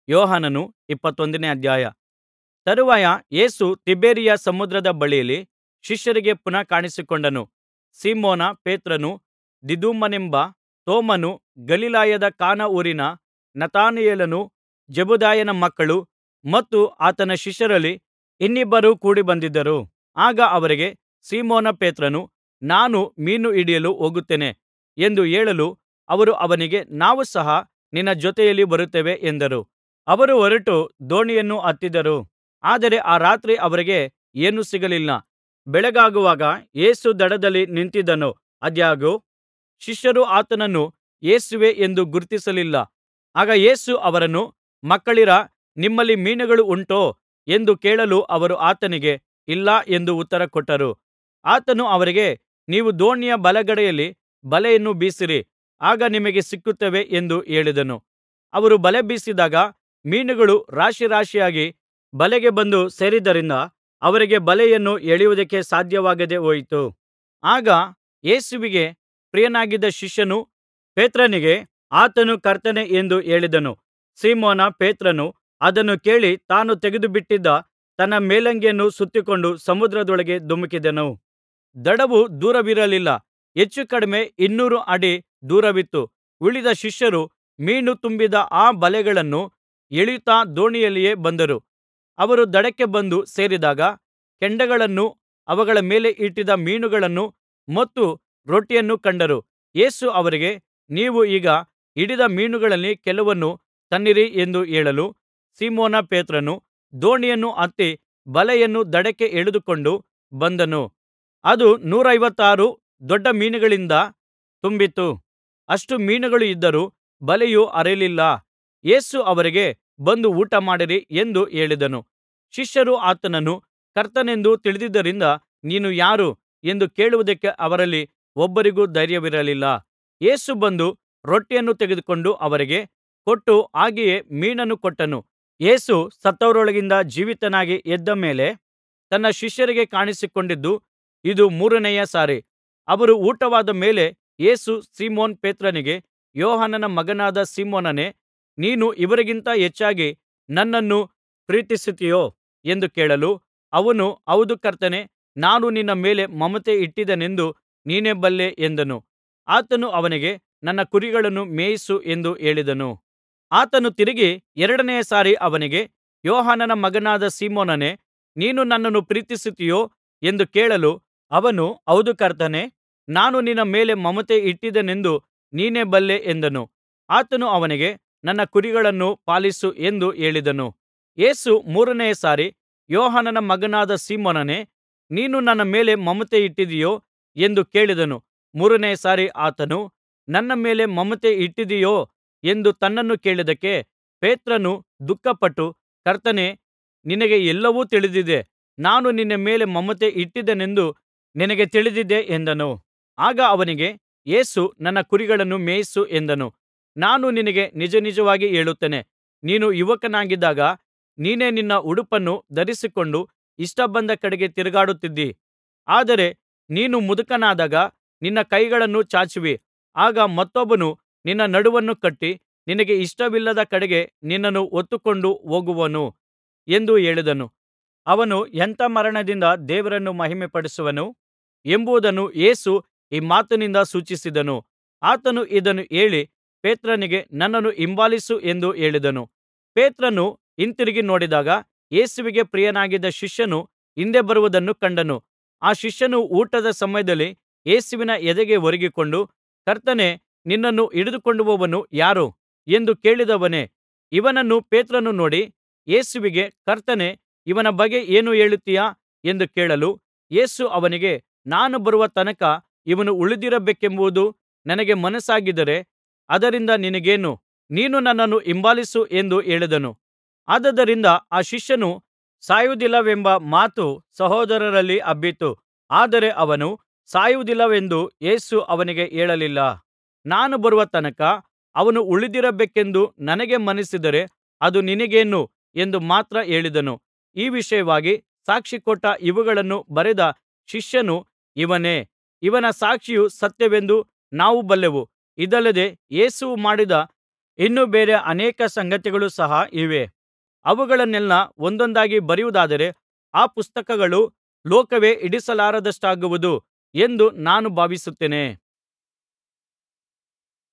ಯೋಹಾನನು ಇಪ್ಪತ್ತೊಂದನೇ ಅಧ್ಯಾಯ ತರುವಾಯ ಯೇಸು ತಿಬೇರಿಯ ಸಮುದ್ರದ ಬಳಿಯಲ್ಲಿ ಶಿಷ್ಯರಿಗೆ ಪುನಃ ಕಾಣಿಸಿಕೊಂಡನು ಸೀಮೋನ ಪೇತ್ರನೂ ದಿದುಮನೆಂಬ ತೋಮನೂ ಗಲಿಲಾಯದ ಕಾನಾ ಊರಿನ ನತಾನಯೇಲನೂ ಜೆಬೆದಾಯನ ಮಕ್ಕಳೂ ಮತ್ತು ಆತನ ಶಿಷ್ಯರಲ್ಲಿ ಇನ್ನಿಬ್ಬರೂ ಕೂಡಿಬಂದಿದ್ದರು ಆಗ ಅವರಿಗೆ ಸೀಮೋನ ಪೇತ್ರನು ನಾನು ಮೀನು ಹಿಡಿಯಲು ಹೋಗುತ್ತೇನೆ ಎಂದು ಹೇಳಲು ಅವರು ಅವನಿಗೆ ನಾವು ಸಹ ನಿನ್ನ ಜೊತೆಯಲ್ಲಿ ಬರುತ್ತೇವೆ ಎಂದರು ಅವರು ಹೊರಟು ದೋಣಿಯನ್ನು ಹತ್ತಿದರು ಆದರೆ ಆ ರಾತ್ರಿ ಅವರಿಗೆ ಏನೂ ಸಿಗಲಿಲ್ಲ ಬೆಳಗಾಗುವಾಗ ಯೇಸು ದಡದಲ್ಲಿ ನಿಂತಿದ್ದನು ಆದಾಗ್ಯೂ ಶಿಷ್ಯರು ಆತನನ್ನು ಯೇಸುವೇ ಎಂದು ಗುರುತಿಸಲಿಲ್ಲ ಆಗ ಯೇಸು ಅವರನ್ನು ಮಕ್ಕಳಿರಾ ನಿಮ್ಮಲ್ಲಿ ಮೀನುಗಳು ಉಂಟೋ ಎಂದು ಕೇಳಲು ಅವರು ಆತನಿಗೆ ಇಲ್ಲ ಎಂದು ಉತ್ತರ ಕೊಟ್ಟರು ಆತನು ಅವರಿಗೆ ನೀವು ದೋಣಿಯ ಬಲಗಡೆಯಲ್ಲಿ ಬಲೆಯನ್ನು ಬೀಸಿರಿ ಆಗ ನಿಮಗೆ ಸಿಕ್ಕುತ್ತವೆ ಎಂದು ಹೇಳಿದನು ಅವರು ಬಲೆ ಬೀಸಿದಾಗ ಮೀನುಗಳು ರಾಶಿರಾಶಿಯಾಗಿ ಬಲೆಗೆ ಬಂದು ಸೇರಿದ್ದರಿಂದ ಅವರಿಗೆ ಬಲೆಯನ್ನು ಎಳೆಯುವುದಕ್ಕೆ ಸಾಧ್ಯವಾಗದೆ ಹೋಯಿತು ಆಗ ಯೇಸುವಿಗೆ ಪ್ರಿಯನಾಗಿದ್ದ ಶಿಷ್ಯನು ಪೇತ್ರನಿಗೆ ಆತನು ಕರ್ತನೇ ಎಂದು ಹೇಳಿದನು ಸೀಮೋನ ಪೇತ್ರನು ಅದನ್ನು ಕೇಳಿ ತಾನು ತೆಗೆದುಬಿಟ್ಟಿದ್ದ ತನ್ನ ಮೇಲಂಗಿಯನ್ನು ಸುತ್ತಿಕೊಂಡು ಸಮುದ್ರದೊಳಗೆ ಧುಮುಕಿದನು ದಡವು ದೂರವಿರಲಿಲ್ಲ ಹೆಚ್ಚು ಕಡಿಮೆ ಇನ್ನೂರು ಅಡಿ ದೂರವಿತ್ತು ಉಳಿದ ಶಿಷ್ಯರು ಮೀನು ತುಂಬಿದ ಆ ಬಲೆಗಳನ್ನು ಎಳೆಯುತ್ತಾ ದೋಣಿಯಲ್ಲಿಯೇ ಬಂದರು ಅವರು ದಡಕ್ಕೆ ಬಂದು ಸೇರಿದಾಗ ಕೆಂಡಗಳನ್ನೂ ಅವುಗಳ ಮೇಲೆ ಇಟ್ಟಿದ್ದ ಮೀನುಗಳನ್ನೂ ಮತ್ತು ರೊಟ್ಟಿಯನ್ನೂ ಕಂಡರು ಯೇಸು ಅವರಿಗೆ ನೀವು ಈಗ ಹಿಡಿದ ಮೀನುಗಳಲ್ಲಿ ಕೆಲವನ್ನು ತನ್ನಿರಿ ಎಂದು ಹೇಳಲು ಸೀಮೋನ ಪೇತ್ರನು ದೋಣಿಯನ್ನು ಹತ್ತಿ ಬಲೆಯನ್ನು ದಡಕ್ಕೆ ಎಳೆದುಕೊಂಡು ಬಂದನು ಅದು ನೂರೈವತ್ತಾರು ದೊಡ್ಡ ಮೀನುಗಳಿಂದ ತುಂಬಿತ್ತು ಅಷ್ಟು ಮೀನುಗಳು ಇದ್ದರೂ ಬಲೆಯು ಹರಿಯಲಿಲ್ಲ ಯೇಸು ಅವರಿಗೆ ಬಂದು ಊಟಮಾಡಿರಿ ಎಂದು ಹೇಳಿದನು ಶಿಷ್ಯರು ಆತನನ್ನು ಕರ್ತನೆಂದು ತಿಳಿದಿದ್ದರಿಂದ ನೀನು ಯಾರು ಎಂದು ಕೇಳುವುದಕ್ಕೆ ಅವರಲ್ಲಿ ಒಬ್ಬರಿಗೂ ಧೈರ್ಯವಿರಲಿಲ್ಲ ಯೇಸು ಬಂದು ರೊಟ್ಟಿಯನ್ನು ತೆಗೆದುಕೊಂಡು ಅವರಿಗೆ ಕೊಟ್ಟು ಹಾಗೆಯೇ ಮೀನನ್ನು ಕೊಟ್ಟನು ಯೇಸು ಸತ್ತವರೊಳಗಿಂದ ಜೀವಿತನಾಗಿ ಎದ್ದ ಮೇಲೆ ತನ್ನ ಶಿಷ್ಯರಿಗೆ ಕಾಣಿಸಿಕೊಂಡಿದ್ದು ಇದು ಮೂರನೆಯ ಸಾರಿ ಅವರು ಊಟವಾದ ಮೇಲೆ ಯೇಸು ಸೀಮೋನ್ ಪೇತ್ರನಿಗೆ ಯೋಹಾನನ ಮಗನಾದ ಸೀಮೋನನೇ ನೀನು ಇವರಿಗಿಂತ ಹೆಚ್ಚಾಗಿ ನನ್ನನ್ನು ಪ್ರೀತಿಸುತ್ತೀಯೋ ಎಂದು ಕೇಳಲು ಅವನು ಹೌದು ಕರ್ತನೇ ನಾನು ನಿನ್ನ ಮೇಲೆ ಮಮತೆ ಇಟ್ಟಿದ್ದೇನೆಂದು ನೀನೇ ಬಲ್ಲೆ ಎಂದನು ಆತನು ಅವನಿಗೆ ನನ್ನ ಕುರಿಗಳನ್ನು ಮೇಯಿಸು ಎಂದು ಹೇಳಿದನು ಆತನು ತಿರುಗಿ ಎರಡನೆಯ ಸಾರಿ ಅವನಿಗೆ ಯೋಹಾನನ ಮಗನಾದ ಸೀಮೋನನೇ ನೀನು ನನ್ನನ್ನು ಪ್ರೀತಿಸುತ್ತೀಯೋ ಎಂದು ಕೇಳಲು ಅವನು ಹೌದು ಕರ್ತನೇ ನಾನು ನಿನ್ನ ಮೇಲೆ ಮಮತೆ ಇಟ್ಟಿದ್ದೇನೆಂದು ನೀನೇ ಬಲ್ಲೆ ಎಂದನು ಆತನು ಅವನಿಗೆ ನನ್ನ ಕುರಿಗಳನ್ನು ಪಾಲಿಸು ಎಂದು ಹೇಳಿದನು ಯೇಸು ಮೂರನೆಯ ಸಾರಿ ಯೋಹಾನನ ಮಗನಾದ ಸೀಮೋನನೇ ನೀನು ನನ್ನ ಮೇಲೆ ಮಮತೆ ಇಟ್ಟಿದ್ದೀಯೋ ಎಂದು ಕೇಳಿದನು ಮೂರನೆಯ ಸಾರಿ ಆತನು ನನ್ನ ಮೇಲೆ ಮಮತೆ ಇಟ್ಟಿದ್ದೀಯೋ ಎಂದು ತನ್ನನ್ನು ಕೇಳಿದ್ದಕ್ಕೆ ಪೇತ್ರನು ದುಃಖಪಟ್ಟು ಕರ್ತನೇ ನಿನಗೆ ಎಲ್ಲವೂ ತಿಳಿದಿದೆ ನಾನು ನಿನ್ನ ಮೇಲೆ ಮಮತೆ ಇಟ್ಟಿದ್ದೇನೆಂದು ನಿನಗೆ ತಿಳಿದಿದೆ ಎಂದನು ಆಗ ಅವನಿಗೆ ಯೇಸು ನನ್ನ ಕುರಿಗಳನ್ನು ಮೇಯಿಸು ಎಂದನು ನಾನು ನಿನಗೆ ನಿಜನಿಜವಾಗಿ ಹೇಳುತ್ತೇನೆ ನೀನು ಯುವಕನಾಗಿದ್ದಾಗ ನೀನೇ ನಿನ್ನ ಉಡುಪನ್ನು ಧರಿಸಿಕೊಂಡು ಇಷ್ಟ ಬಂದ ಕಡೆಗೆ ತಿರುಗಾಡುತ್ತಿದ್ದಿ ಆದರೆ ನೀನು ಮುದುಕನಾದಾಗ ನಿನ್ನ ಕೈಗಳನ್ನು ಚಾಚುವಿ ಆಗ ಮತ್ತೊಬ್ಬನು ನಿನ್ನ ನಡುವನ್ನು ಕಟ್ಟಿ ನಿನಗೆ ಇಷ್ಟವಿಲ್ಲದ ಕಡೆಗೆ ನಿನ್ನನ್ನು ಹೊತ್ತುಕೊಂಡು ಹೋಗುವನು ಎಂದು ಹೇಳಿದನು ಅವನು ಎಂಥ ಮರಣದಿಂದ ದೇವರನ್ನು ಮಹಿಮೆಪಡಿಸುವನು ಎಂಬುದನ್ನು ಯೇಸು ಈ ಮಾತಿನಿಂದ ಸೂಚಿಸಿದನು ಆತನು ಇದನ್ನು ಹೇಳಿ ಪೇತ್ರನಿಗೆ ನನ್ನನ್ನು ಹಿಂಬಾಲಿಸು ಎಂದು ಹೇಳಿದನು ಪೇತ್ರನು ಹಿಂತಿರುಗಿ ನೋಡಿದಾಗ ಯೇಸುವಿಗೆ ಪ್ರಿಯನಾಗಿದ್ದ ಶಿಷ್ಯನು ಹಿಂದೆ ಬರುವುದನ್ನು ಕಂಡನು ಆ ಶಿಷ್ಯನು ಊಟದ ಸಮಯದಲ್ಲಿ ಯೇಸುವಿನ ಎದೆಗೆ ಒರಗಿಕೊಂಡು ಕರ್ತನೇ ನಿನ್ನನ್ನು ಹಿಡಿದುಕೊಂಡು ಹೋಗುವವನು ಯಾರು ಎಂದು ಕೇಳಿದವನೇ ಇವನನ್ನು ಪೇತ್ರನು ನೋಡಿ ಯೇಸುವಿಗೆ ಕರ್ತನೇ ಇವನ ಬಗ್ಗೆ ಏನು ಹೇಳುತ್ತೀಯಾ ಎಂದು ಕೇಳಲು ಯೇಸು ಅವನಿಗೆ ನಾನು ಬರುವ ತನಕ ಇವನು ಉಳಿದಿರಬೇಕೆಂಬುದು ನನಗೆ ಮನಸ್ಸಾಗಿದ್ದರೆ ಅದರಿಂದ ನಿನಗೇನು ನೀನು ನನ್ನನ್ನು ಹಿಂಬಾಲಿಸು ಎಂದು ಹೇಳಿದನು ಆದುದರಿಂದ ಆ ಶಿಷ್ಯನು ಸಾಯುವುದಿಲ್ಲವೆಂಬ ಮಾತು ಸಹೋದರರಲ್ಲಿ ಹಬ್ಬಿತು ಆದರೆ ಅವನು ಸಾಯುವುದಿಲ್ಲವೆಂದು ಯೇಸು ಅವನಿಗೆ ಹೇಳಲಿಲ್ಲ ನಾನು ಬರುವ ತನಕ ಅವನು ಉಳಿದಿರಬೇಕೆಂದು ನನಗೆ ಮನಸ್ಸಿದ್ದರೆ ಅದು ನಿನಗೇನು ಎಂದು ಮಾತ್ರ ಹೇಳಿದನು ಈ ವಿಷಯವಾಗಿ ಸಾಕ್ಷಿಕೊಟ್ಟ ಇವುಗಳನ್ನು ಬರೆದ ಶಿಷ್ಯನು ಇವನೇ ಇವನ ಸಾಕ್ಷಿಯು ಸತ್ಯವೆಂದು ನಾವು ಬಲ್ಲೆವು ಇದಲ್ಲದೆ ಯೇಸು ಮಾಡಿದ ಇನ್ನೂ ಬೇರೆ ಅನೇಕ ಸಂಗತಿಗಳು ಸಹ ಇವೆ ಅವುಗಳನ್ನೆಲ್ಲಾ ಒಂದೊಂದಾಗಿ ಬರೆಯುವುದಾದರೆ ಆ ಪುಸ್ತಕಗಳು ಲೋಕವೇ ಹಿಡಿಸಲಾರದಷ್ಟಾಗುವುದು ಎಂದು ನಾನು ಭಾವಿಸುತ್ತೇನೆ